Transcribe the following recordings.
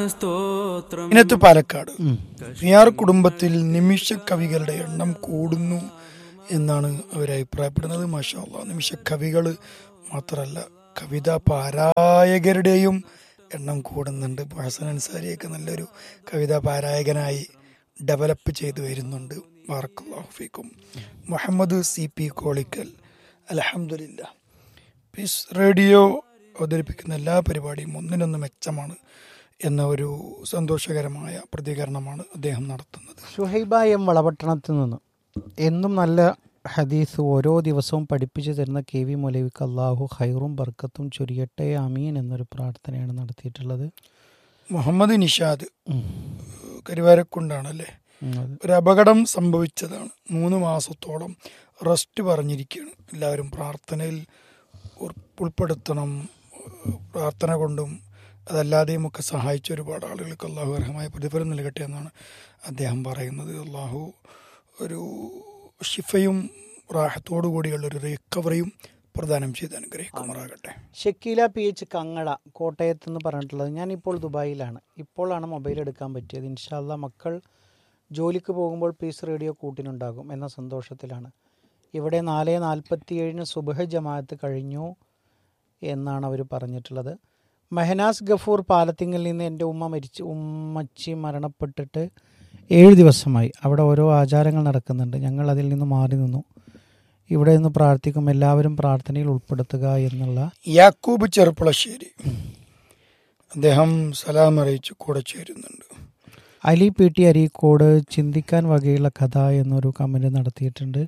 ഇനത്ത് പാലക്കാട് നിയാർ കുടുംബത്തിൽ നിമിഷ കവികളുടെ എണ്ണം കൂടുന്നു എന്നാണ് അവർ അഭിപ്രായപ്പെടുന്നത് മാഷാ അള്ളാ നിമിഷ കവികൾ മാത്രമല്ല കവിതാ പാരായകരുടെയും എണ്ണം കൂടുന്നുണ്ട് ഇപ്പോൾ ഹസൻ അൻസാരിയൊക്കെ നല്ലൊരു കവിതാ പാരായകനായി ഡെവലപ്പ് ചെയ്തു വരുന്നുണ്ട് വാർക്കുല്ലാഫിക്കും മുഹമ്മദ് സി പി കോളിക്കൽ അലഹമുല്ല പീസ് റേഡിയോ അവതരിപ്പിക്കുന്ന എല്ലാ പരിപാടിയും ഒന്നിനൊന്ന് മെച്ചമാണ് എന്ന ഒരു സന്തോഷകരമായ പ്രതികരണമാണ് അദ്ദേഹം നടത്തുന്നത് ഷുഹൈബ എം വളപട്ടണത്തിൽ നിന്ന് എന്നും നല്ല ഹദീസ് ഓരോ ദിവസവും പഠിപ്പിച്ചു തരുന്ന കെ വി മൊലവിക്ക് അള്ളാഹു ഹൈറും ബർക്കത്തും ചൊരിയട്ടെ അമീൻ എന്നൊരു പ്രാർത്ഥനയാണ് നടത്തിയിട്ടുള്ളത് മുഹമ്മദ് നിഷാദ് കരുവാരക്കുണ്ടാണല്ലേ ഉം, അത് ഒരു അപകടം സംഭവിച്ചതാണ് മൂന്ന് മാസത്തോളം റെസ്റ്റ് പറഞ്ഞിരിക്കുകയാണ് എല്ലാവരും പ്രാർത്ഥനയിൽ ഉർ- ഉൾപ്പെടുത്തണം പ്രാർത്ഥന കൊണ്ടും അതല്ലാതെയും ഒക്കെ സഹായിച്ച ഒരുപാട് ആളുകൾക്ക് അള്ളാഹു അർഹമായ പ്രതിഫലം നൽകട്ടെ എന്നാണ് അദ്ദേഹം പറയുന്നത് അള്ളാഹു ഒരു ഷിഫയും റാഹത്തോടു കൂടിയുള്ള ഒരു റിക്കവറിയും പ്രദാനം ചെയ്ത് അനുഗ്രഹിക്കുമാറാകട്ടെ ഷക്കീല പി എച്ച് കങ്ങട കോട്ടയത്ത് നിന്ന് പറഞ്ഞിട്ടുള്ളത് ഞാനിപ്പോൾ ദുബായിലാണ് ഇപ്പോഴാണ് മൊബൈൽ എടുക്കാൻ പറ്റിയത് ഇൻഷാല്ല മക്കൾ ജോലിക്ക് പോകുമ്പോൾ പീസ് റേഡിയോ കൂട്ടിനുണ്ടാകും എന്ന സന്തോഷത്തിലാണ് ഇവിടെ നാല് നാൽപ്പത്തി ഏഴിന് സുബഹ ജമാഅത്ത് കഴിഞ്ഞു എന്നാണ് അവർ പറഞ്ഞിട്ടുള്ളത് മെഹനാസ് ഗഫൂർ പാലത്തിങ്ങിൽ നിന്ന് എൻ്റെ ഉമ്മ മരിച്ച് ഉമ്മച്ചി മരണപ്പെട്ടിട്ട് ഏഴ് ദിവസമായി അവിടെ ഓരോ ആചാരങ്ങൾ നടക്കുന്നുണ്ട് ഞങ്ങൾ അതിൽ നിന്ന് മാറി നിന്നു ഇവിടെ നിന്ന് പ്രാർത്ഥിക്കും എല്ലാവരും പ്രാർത്ഥനയിൽ ഉൾപ്പെടുത്തുക എന്നുള്ള യാക്കൂബ് ചെറുപ്പളശ്ശേരി അദ്ദേഹം സലാം അറിയിച്ച് കൂടെ ചേരുന്നുണ്ട് അലി പി ടി അരീക്കോട് ചിന്തിക്കാൻ വകയുള്ള കഥ എന്നൊരു കമൻറ്റ് നടത്തിയിട്ടുണ്ട്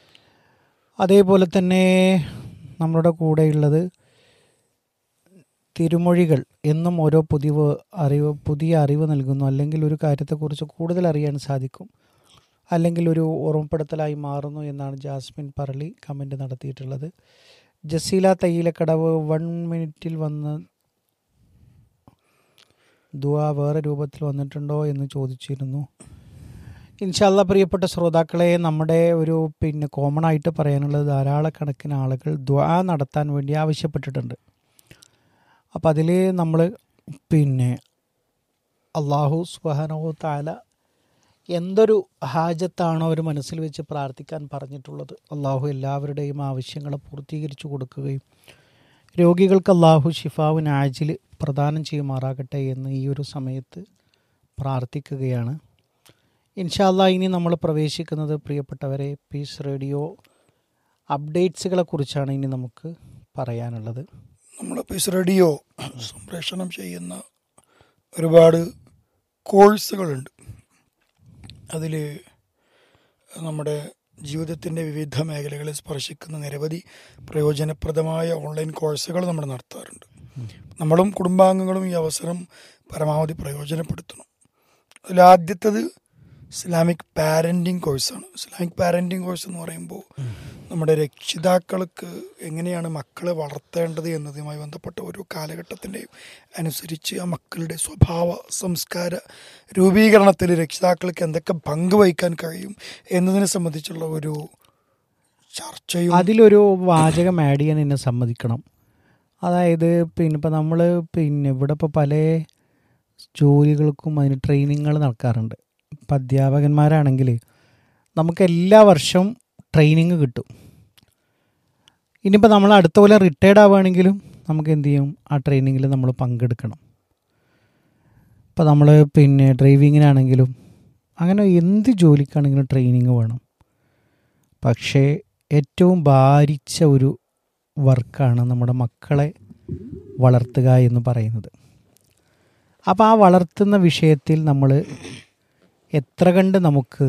അതേപോലെ തന്നെ നമ്മളുടെ കൂടെയുള്ളത് തിരുമൊഴികൾ എന്നും ഓരോ പുതിയ അറിവ് പുതിയ അറിവ് നൽകുന്നു അല്ലെങ്കിൽ ഒരു കാര്യത്തെക്കുറിച്ച് കൂടുതൽ അറിയാൻ സാധിക്കും അല്ലെങ്കിൽ ഒരു ഓർമ്മപ്പെടുത്തലായി മാറുന്നു എന്നാണ് ജാസ്മിൻ പറളി കമൻറ്റ് നടത്തിയിട്ടുള്ളത് ജസീല തയ്യിലക്കടവ് വൺ മിനിറ്റിൽ വന്ന് ദുആ വേറെ രൂപത്തിൽ വന്നിട്ടുണ്ടോ എന്ന് ചോദിച്ചിരുന്നു ഇൻഷാല്ല പ്രിയപ്പെട്ട ശ്രോതാക്കളെ നമ്മുടെ ഒരു പിന്നെ കോമൺ ആയിട്ട് പറയാനുള്ളത് ധാരാളക്കണക്കിന് ആളുകൾ ദ്വാ നടത്താൻ വേണ്ടി ആവശ്യപ്പെട്ടിട്ടുണ്ട് അപ്പം അതിൽ നമ്മൾ പിന്നെ അള്ളാഹു സുബാനോ താല എന്തൊരു ഹാജത്താണോ അവർ മനസ്സിൽ വെച്ച് പ്രാർത്ഥിക്കാൻ പറഞ്ഞിട്ടുള്ളത് അള്ളാഹു എല്ലാവരുടെയും ആവശ്യങ്ങളെ പൂർത്തീകരിച്ചു കൊടുക്കുകയും രോഗികൾക്ക് അള്ളാഹു ഷിഫാവിൻ ആജിൽ പ്രദാനം ചെയ്യുമാറാകട്ടെ എന്ന് ഈ ഒരു സമയത്ത് പ്രാർത്ഥിക്കുകയാണ് ഇൻഷാല്ല ഇനി നമ്മൾ പ്രവേശിക്കുന്നത് പ്രിയപ്പെട്ടവരെ പീസ് റേഡിയോ അപ്ഡേറ്റ്സുകളെ കുറിച്ചാണ് ഇനി നമുക്ക് പറയാനുള്ളത് നമ്മൾ പീസ് റേഡിയോ സംപ്രേഷണം ചെയ്യുന്ന ഒരുപാട് കോഴ്സുകളുണ്ട് അതിൽ നമ്മുടെ ജീവിതത്തിൻ്റെ വിവിധ മേഖലകളെ സ്പർശിക്കുന്ന നിരവധി പ്രയോജനപ്രദമായ ഓൺലൈൻ കോഴ്സുകൾ നമ്മൾ നടത്താറുണ്ട് നമ്മളും കുടുംബാംഗങ്ങളും ഈ അവസരം പരമാവധി പ്രയോജനപ്പെടുത്തണം അതിലാദ്യത്തത് ഇസ്ലാമിക് പാരൻറ്റിങ് കോഴ്സാണ് ഇസ്ലാമിക് പാരൻറ്റിങ് കോഴ്സ് എന്ന് പറയുമ്പോൾ നമ്മുടെ രക്ഷിതാക്കൾക്ക് എങ്ങനെയാണ് മക്കളെ വളർത്തേണ്ടത് എന്നതുമായി ബന്ധപ്പെട്ട ഓരോ കാലഘട്ടത്തിൻ്റെയും അനുസരിച്ച് ആ മക്കളുടെ സ്വഭാവ സംസ്കാര രൂപീകരണത്തിൽ രക്ഷിതാക്കൾക്ക് എന്തൊക്കെ പങ്ക് വഹിക്കാൻ കഴിയും എന്നതിനെ സംബന്ധിച്ചുള്ള ഒരു ചർച്ചയും അതിലൊരു വാചകം ആഡ് ചെയ്യാൻ എന്നെ സമ്മതിക്കണം അതായത് പിന്നെ ഇപ്പം നമ്മൾ പിന്നെ ഇവിടെ ഇപ്പോൾ പല ജോലികൾക്കും അതിന് ട്രെയിനിങ്ങുകൾ നടക്കാറുണ്ട് ഇപ്പം അധ്യാപകന്മാരാണെങ്കിൽ നമുക്ക് എല്ലാ വർഷവും ട്രെയിനിങ് കിട്ടും ഇനിയിപ്പോൾ നമ്മൾ അടുത്ത പോലെ റിട്ടയർഡ് ആവുകയാണെങ്കിലും നമുക്ക് എന്ത് ചെയ്യും ആ ട്രെയിനിങ്ങിൽ നമ്മൾ പങ്കെടുക്കണം ഇപ്പോൾ നമ്മൾ പിന്നെ ഡ്രൈവിങ്ങിനാണെങ്കിലും അങ്ങനെ എന്ത് ജോലിക്കാണെങ്കിലും ട്രെയിനിങ് വേണം പക്ഷേ ഏറ്റവും ഭാരിച്ച ഒരു വർക്കാണ് നമ്മുടെ മക്കളെ വളർത്തുക എന്ന് പറയുന്നത് അപ്പോൾ ആ വളർത്തുന്ന വിഷയത്തിൽ നമ്മൾ എത്ര കണ്ട് നമുക്ക്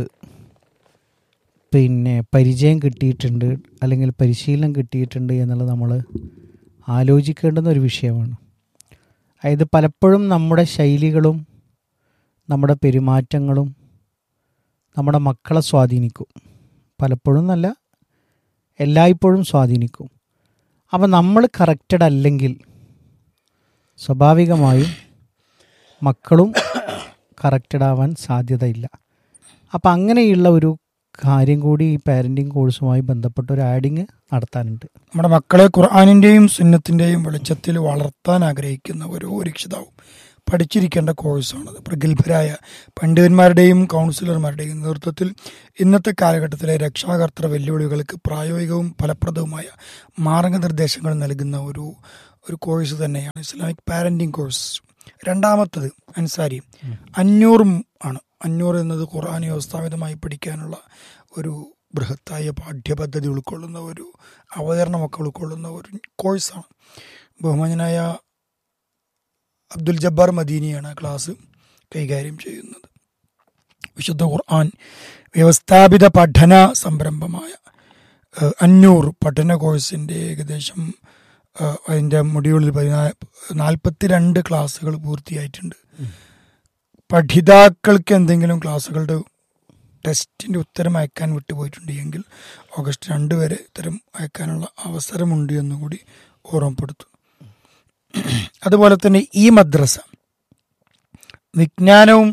പിന്നെ പരിചയം കിട്ടിയിട്ടുണ്ട് അല്ലെങ്കിൽ പരിശീലനം കിട്ടിയിട്ടുണ്ട് എന്നുള്ളത് നമ്മൾ ആലോചിക്കേണ്ടുന്ന ഒരു വിഷയമാണ് അതായത് പലപ്പോഴും നമ്മുടെ ശൈലികളും നമ്മുടെ പെരുമാറ്റങ്ങളും നമ്മുടെ മക്കളെ സ്വാധീനിക്കും പലപ്പോഴും നല്ല എല്ലായ്പ്പോഴും സ്വാധീനിക്കും അപ്പം നമ്മൾ കറക്റ്റഡ് അല്ലെങ്കിൽ സ്വാഭാവികമായും മക്കളും കറക്റ്റഡ് ആവാൻ സാധ്യതയില്ല അപ്പം അങ്ങനെയുള്ള ഒരു കാര്യം കൂടി ഈ പാരൻറ്റിങ് കോഴ്സുമായി ബന്ധപ്പെട്ട ഒരു ആഡിങ് നടത്താനുണ്ട് നമ്മുടെ മക്കളെ ഖുർആാനിൻ്റെയും സുന്നത്തിൻ്റെയും വെളിച്ചത്തിൽ വളർത്താൻ ആഗ്രഹിക്കുന്ന ഓരോ രക്ഷിതാവും പഠിച്ചിരിക്കേണ്ട കോഴ്സാണത് പ്രഗത്ഭരായ പണ്ഡിതന്മാരുടെയും കൗൺസിലർമാരുടെയും നേതൃത്വത്തിൽ ഇന്നത്തെ കാലഘട്ടത്തിലെ രക്ഷാകർത്തൃ വെല്ലുവിളികൾക്ക് പ്രായോഗികവും ഫലപ്രദവുമായ മാർഗനിർദ്ദേശങ്ങൾ നൽകുന്ന ഒരു ഒരു കോഴ്സ് തന്നെയാണ് ഇസ്ലാമിക് പാരന്റിംഗ് കോഴ്സ് രണ്ടാമത്തത് അൻസാരി അഞ്ഞൂറും ആണ് അഞ്ഞൂറ് എന്നത് ഖുർആാനി വ്യവസ്ഥാപിതമായി പഠിക്കാനുള്ള ഒരു ബൃഹത്തായ പാഠ്യപദ്ധതി ഉൾക്കൊള്ളുന്ന ഒരു അവതരണമൊക്കെ ഉൾക്കൊള്ളുന്ന ഒരു കോഴ്സാണ് ബഹുമാനായ അബ്ദുൽ ജബ്ബാർ മദീനിയാണ് ആ ക്ലാസ് കൈകാര്യം ചെയ്യുന്നത് വിശുദ്ധ ഖുർആൻ വ്യവസ്ഥാപിത പഠന സംരംഭമായ ഏഹ്, അഞ്ഞൂറ് പഠന കോഴ്സിൻ്റെ ഏകദേശം ഏഹ്, അതിൻ്റെ മൊഡ്യൂളിൽ പതിനാ നാൽപ്പത്തിരണ്ട് ക്ലാസ്സുകൾ പൂർത്തിയായിട്ടുണ്ട് പഠിതാക്കൾക്ക് എന്തെങ്കിലും ക്ലാസ്സുകളുടെ ടെസ്റ്റിൻ്റെ ഉത്തരം അയക്കാൻ വിട്ടുപോയിട്ടുണ്ട് എങ്കിൽ ഓഗസ്റ്റ് രണ്ട് വരെ ഉത്തരം അയക്കാനുള്ള അവസരമുണ്ട് എന്നുകൂടി ഓർമ്മപ്പെടുത്തുന്നു അതുപോലെ തന്നെ ഈ മദ്രസ വിജ്ഞാനവും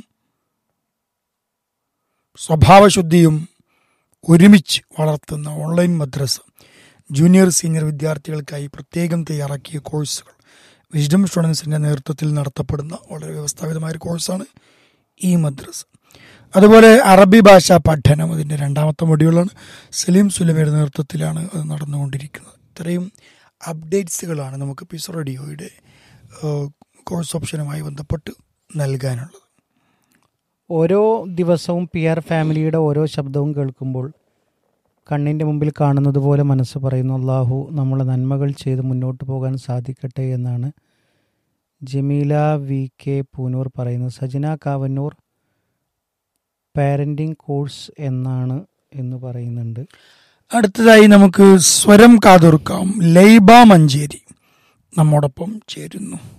സ്വഭാവശുദ്ധിയും ഒരുമിച്ച് വളർത്തുന്ന ഓൺലൈൻ മദ്രസ ജൂനിയർ സീനിയർ വിദ്യാർത്ഥികൾക്കായി പ്രത്യേകം തയ്യാറാക്കിയ കോഴ്സുകൾ വിസ്ഡം സ്റ്റുഡൻസിൻ്റെ നേതൃത്വത്തിൽ നടത്തപ്പെടുന്ന വളരെ വ്യവസ്ഥാപിതമായ ഒരു കോഴ്സാണ് ഈ മദ്രസ അതുപോലെ അറബി ഭാഷാ പഠനം അതിൻ്റെ രണ്ടാമത്തെ മൊഡ്യൂളാണ് സലീം സുലമയുടെ നേതൃത്വത്തിലാണ് അത് നടന്നുകൊണ്ടിരിക്കുന്നത് ഇത്രയും അപ്ഡേറ്റ്സുകളാണ് നമുക്ക് പിസ് റേഡിയോയുടെ ഏഹ്, കോഴ്സ് ഓപ്ഷനുമായി ബന്ധപ്പെട്ട് നൽകാനുള്ളത് ഓരോ ദിവസവും പി ആർ ഫാമിലിയുടെ ഓരോ ശബ്ദവും കേൾക്കുമ്പോൾ കണ്ണിൻ്റെ മുമ്പിൽ കാണുന്നത് പോലെ മനസ്സ് പറയുന്നു അള്ളാഹു നമ്മളെ നന്മകൾ ചെയ്ത് മുന്നോട്ട് പോകാൻ സാധിക്കട്ടെ എന്നാണ് ജമീല വി കെ പൂനൂർ പറയുന്നത് സജന കാവന്നൂർ പാരൻറ്റിംഗ് കോഴ്സ് എന്നാണ് എന്ന് പറയുന്നുണ്ട് അടുത്തതായി നമുക്ക് സ്വരം കാതോർക്കാം ലൈബ മഞ്ചേരി നമ്മോടൊപ്പം ചേരുന്നു